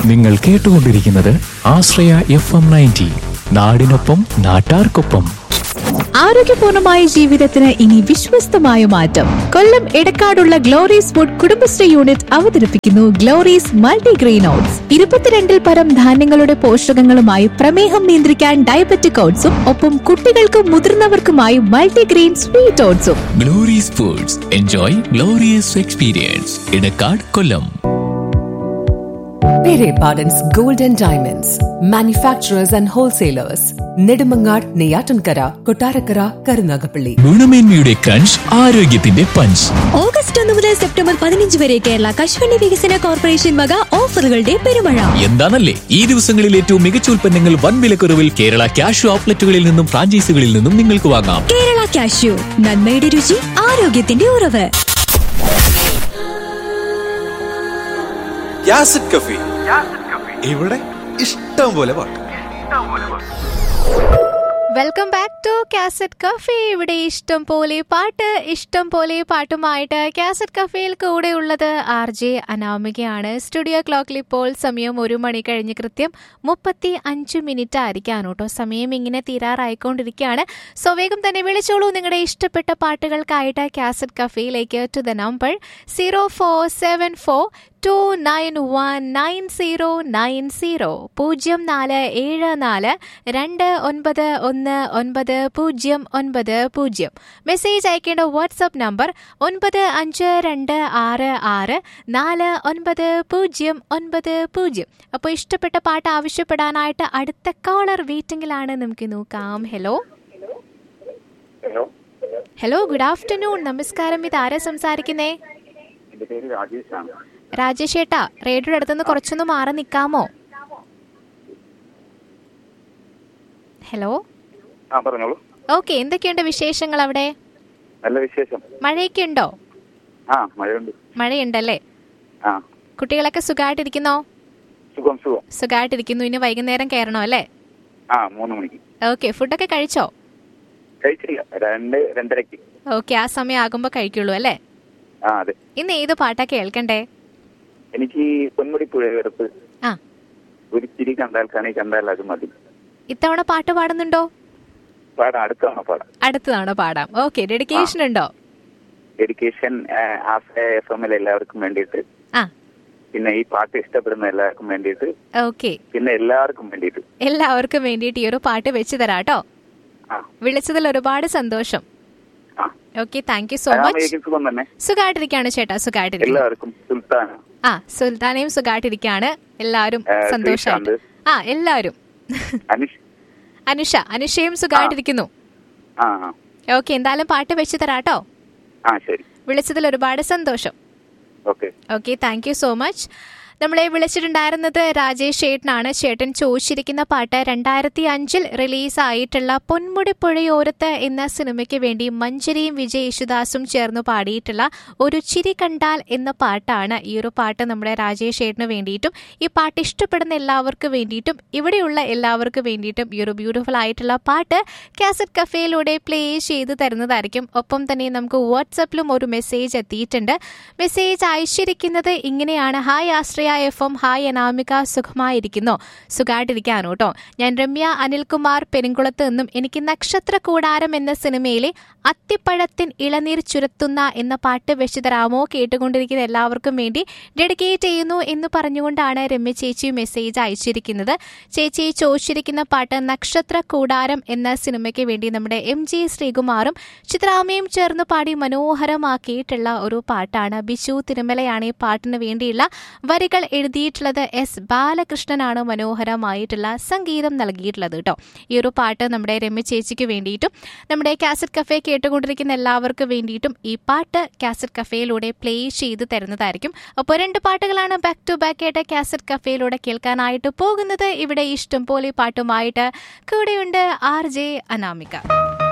നിങ്ങൾ കേട്ടുകൊണ്ടിരിക്കുന്നത് ആശ്രയ F M ninety നാടിനൊപ്പം നാട്ടാർക്കൊപ്പം ആരോഗ്യപൂർണമായ ജീവിതത്തിന് ഇനി വിശ്വസ്തമായ മാറ്റം കൊല്ലം എടക്കാടുള്ള ഗ്ലോറീസ് ഫുഡ് കുടുംബശ്രീ യൂണിറ്റ് അവതരിപ്പിക്കുന്നു ഗ്ലോറീസ് മൾട്ടിഗ്രെയിൻ ഓട്സ് ഇരുപത്തിരണ്ടിൽ പരം ധാന്യങ്ങളുടെ പോഷകങ്ങളുമായി പ്രമേഹം നിയന്ത്രിക്കാൻ ഡയബറ്റിക് ഓട്സും ഒപ്പം കുട്ടികൾക്കും മുതിർന്നവർക്കുമായി മൾട്ടിഗ്രെയിൻ സ്വീറ്റ് ഓട്സും Glory's foods enjoy glorious experience Edakkad Kollam Pere Pardon's Gold and Diamonds, manufacturers and wholesalers, Nedumangad, Neyatankara, Kotarakara, Karunagapalli. ഗുണമേന്മയുടെ ക്രഞ്ച് ആരോഗ്യത്തിന്റെ പഞ്ച് ഓഗസ്റ്റ് ഒന്ന് മുതൽ സെപ്റ്റംബർ പതിനഞ്ച് വരെ കേരള കശുവണ്ടി വികസന കോർപ്പറേഷൻ വക ഓഫറുകളുടെ പെരുമഴ എന്താണല്ലേ ഈ ദിവസങ്ങളിൽ ഏറ്റവും മികച്ച ഉൽപ്പന്നങ്ങൾ വൻ വിലക്കുറവിൽ കേരള ക്യാഷ് ഔട്ട്ലെറ്റുകളിൽ നിന്നും ഫ്രാഞ്ചൈസികളിൽ നിന്നും നിങ്ങൾക്ക് വാങ്ങാം കേരള കാഷ്യൂ നന്മയുടെ രുചി ആരോഗ്യത്തിന്റെ ഉറവ് യാസിഡ് കഫി ഇവിടെ ഇഷ്ടം പോലെ പാട്ട് welcome back to cassette cafe ഇവിടെ ഇഷ്ടം പോലെ പാട്ട് ഇഷ്ടം പോലെ പാട്ടുമായിട്ട് കാസറ്റ് കഫേയിൽ കൂടെ ഉള്ളത് ആർ ജെ അനാമികയാണ് സ്റ്റുഡിയോ ക്ലോക്കിൽ ഇപ്പോൾ സമയം ഒരു മണി കഴിഞ്ഞ് കൃത്യം മുപ്പത്തി അഞ്ച് മിനിറ്റ് ആയിരിക്കാണ് കേട്ടോ സമയം ഇങ്ങനെ തീരാറായിക്കൊണ്ടിരിക്കുകയാണ് സോ വേഗം തന്നെ വിളിച്ചോളൂ നിങ്ങളുടെ ഇഷ്ടപ്പെട്ട പാട്ടുകൾക്കായിട്ട് കാസറ്റ് കഫേയിലേക്ക് to the number zero four seven four two nine one nine zero nine zero പൂജ്യം നാല് ഏഴ് നാല് രണ്ട് ഒൻപത് ഒന്ന് ഒൻപത് പൂജ്യം ഒൻപത് പൂജ്യം മെസ്സേജ് അയക്കേണ്ട വാട്സപ്പ് നമ്പർ ഒൻപത് അഞ്ച് രണ്ട് ആറ് ആറ് നാല് ഒൻപത് പൂജ്യം ഒൻപത് പൂജ്യം അപ്പോൾ ഇഷ്ടപ്പെട്ട പാട്ട് ആവശ്യപ്പെടാനായിട്ട് അടുത്ത കോളർ വെയിറ്റിംഗിലാണ് നമുക്ക് നോക്കാം hello hello hello good afternoon നമസ്കാരം ഇത് ആരാ സംസാരിക്കുന്നേ എന്റെ പേര് രാജേഷാണ് രാജേഷ് ഏട്ടാ റേഡിയോയുടെ അടുത്തുനിന്ന് കുറച്ചൊന്ന് മാറി നിൽക്കാമോ ഹലോ ആ പറഞ്ഞോളൂ ഓക്കെ എന്തൊക്കെയുണ്ട് വിശേഷങ്ങൾ അവിടെ നല്ല വിശേഷം മഴയൊക്കെ ഉണ്ടോ ആ മഴയുണ്ട് മഴയുണ്ടല്ലേ ആ കുട്ടികളൊക്കെ സുഖമായിട്ടിരിക്കുന്നോ സുഖം സുഖം സുഖമായിട്ടിരിക്കുന്നു ഇനി വൈകുന്നേരം കയറണോ അല്ലേ ആ മൂന്ന് മണിക്ക് ഓക്കെ ഫുഡൊക്കെ കഴിച്ചോ കഴിച്ചില്ല രണ്ട് രണ്ടരയ്ക്ക് ഓക്കെ ആ സമയം ആകുമ്പോൾ കഴിക്കുള്ളൂ അല്ലേ ആ അതെ ഇന്ന് ഏത് പാട്ടാ കേൾക്കണ്ടേ എനിക്ക് പൊന്മുടി പുഴയെടുത്ത് ആ ഒരു ചിരി കണ്ടാൽ കണി കണ്ടാൽ അത് മതി ഇത്തവണ പാട്ട് പാടുന്നുണ്ടോ പാടാം അടുത്താണ് പാടാം അടുത്തതാണോ പാടാം ഓക്കെ ഡെഡിക്കേഷൻ ഉണ്ടോ ഡെഡിക്കേഷൻ ആശ്രയ എഫ് എമ്മിൽ എല്ലാവർക്കും വേണ്ടിയിട്ട് ആ പിന്നെ ഈ പാട്ട് ഇഷ്ടപ്പെടുന്ന എല്ലാവർക്കും വേണ്ടിയിട്ട് ഓക്കെ പിന്നെ എല്ലാവർക്കും വേണ്ടിയിട്ട് എല്ലാവർക്കും വേണ്ടിയിട്ട് ഈ ഒരു പാട്ട് വെച്ച് തരാട്ടോ ആ വിളിച്ചതിൽ ഒരുപാട് സന്തോഷം ആ okay thank you so much അനാമയ്ക്കും സുഖം തന്നെ സുഖമായിട്ടിരിക്കാണ് ചേട്ടാ സുഖമായിട്ടിരിക്കുന്നു എല്ലാവർക്കും സുൽത്താന ആ സുൽത്താനയും സുഖമായിട്ടിരിക്കാണ് എല്ലാവരും ഏ, സന്തോഷമായിട്ട് ശ്രീശാന്ത്. ആ എല്ലാവരും അനിഷ് അനുഷ അനുഷയും സുഖമായിട്ടിരിക്കുന്നു ആ ആ ഓക്കെ എന്തായാലും പാട്ട് വെച്ച് തരാട്ടോ ആ ശരി വിളിച്ചതിൽ ഒരുപാട് സന്തോഷം okay okay thank you so much നമ്മളെ വിളിച്ചിട്ടുണ്ടായിരുന്നത് രാജേഷ് ചേട്ടനാണ് ചേട്ടൻ ചോദിച്ചിരിക്കുന്ന പാട്ട് രണ്ടായിരത്തി അഞ്ചിൽ റിലീസായിട്ടുള്ള പൊന്മുടിപ്പുഴയോരത്ത് എന്ന സിനിമയ്ക്ക് വേണ്ടി മഞ്ജരിയും വിജയ് യേശുദാസും ചേർന്ന് പാടിയിട്ടുള്ള ഒരു ചിരി കണ്ടാൽ എന്ന പാട്ടാണ് ഈ ഒരു പാട്ട് നമ്മുടെ രാജേഷ് ചേട്ടന് വേണ്ടിയിട്ടും ഈ പാട്ട് ഇഷ്ടപ്പെടുന്ന എല്ലാവർക്കും വേണ്ടിയിട്ടും ഇവിടെയുള്ള എല്ലാവർക്കും വേണ്ടിയിട്ടും ഈ ഒരു ബ്യൂട്ടിഫുൾ ആയിട്ടുള്ള പാട്ട് കാസറ്റ് കഫേയിലൂടെ പ്ലേ ചെയ്ത് തരുന്നതായിരിക്കും ഒപ്പം തന്നെ നമുക്ക് വാട്സപ്പിലും ഒരു മെസ്സേജ് എത്തിയിട്ടുണ്ട് മെസ്സേജ് അയച്ചിരിക്കുന്നത് ഇങ്ങനെയാണ് hi Ashraya F M hi Anamika സുഖമായിരിക്കുന്നോ സുഖമായിട്ടിരിക്കാനോ കേട്ടോ ഞാൻ രമ്യ അനിൽകുമാർ പെരുങ്കുളത്ത് നിന്നും എനിക്ക് നക്ഷത്ര കൂടാരം എന്ന സിനിമയിലെ അത്തിപ്പഴത്തിൻ ഇളനീർ ചുരത്തുന്ന എന്ന പാട്ട് വെച്ചു തരാമോ കേട്ടുകൊണ്ടിരിക്കുന്ന എല്ലാവർക്കും വേണ്ടി ഡെഡിക്കേറ്റ് ചെയ്യുന്നു എന്ന് പറഞ്ഞുകൊണ്ടാണ് രമ്യ ചേച്ചി മെസ്സേജ് അയച്ചിരിക്കുന്നത് ചേച്ചി ചോദിച്ചിരിക്കുന്ന പാട്ട് നക്ഷത്ര കൂടാരം എന്ന സിനിമയ്ക്ക് വേണ്ടി നമ്മുടെ എം ജി ശ്രീകുമാറും ചിത്രാമയും ചേർന്ന് പാടി മനോഹരമാക്കിയിട്ടുള്ള ഒരു പാട്ടാണ് ബിശു തിരുമലയാണ് ഈ പാട്ടിന് വേണ്ടിയുള്ള വരികൾ എഴുതിയിട്ടുള്ളത് എസ് ബാലകൃഷ്ണനാണ് മനോഹരമായിട്ടുള്ള സംഗീതം നൽകിയിട്ടുള്ളത് കേട്ടോ ഈ ഒരു പാട്ട് നമ്മുടെ രമ്യ ചേച്ചിക്ക് വേണ്ടിയിട്ടും നമ്മുടെ കാസറ്റ് കഫേ കേട്ടുകൊണ്ടിരിക്കുന്ന എല്ലാവർക്കും വേണ്ടിയിട്ടും ഈ പാട്ട് കാസറ്റ് കഫേയിലൂടെ പ്ലേ ചെയ്ത് തരുന്നതായിരിക്കും അപ്പോൾ രണ്ട് പാട്ടുകളാണ് ബാക്ക് ടു ബാക്ക് ആയിട്ട് കാസറ്റ് കഫേയിലൂടെ കേൾക്കാനായിട്ട് പോകുന്നത് ഇവിടെ ഇഷ്ടം പോലെ പാട്ടുമായിട്ട് കൂടെയുണ്ട് ആർ ജെ അനാമിക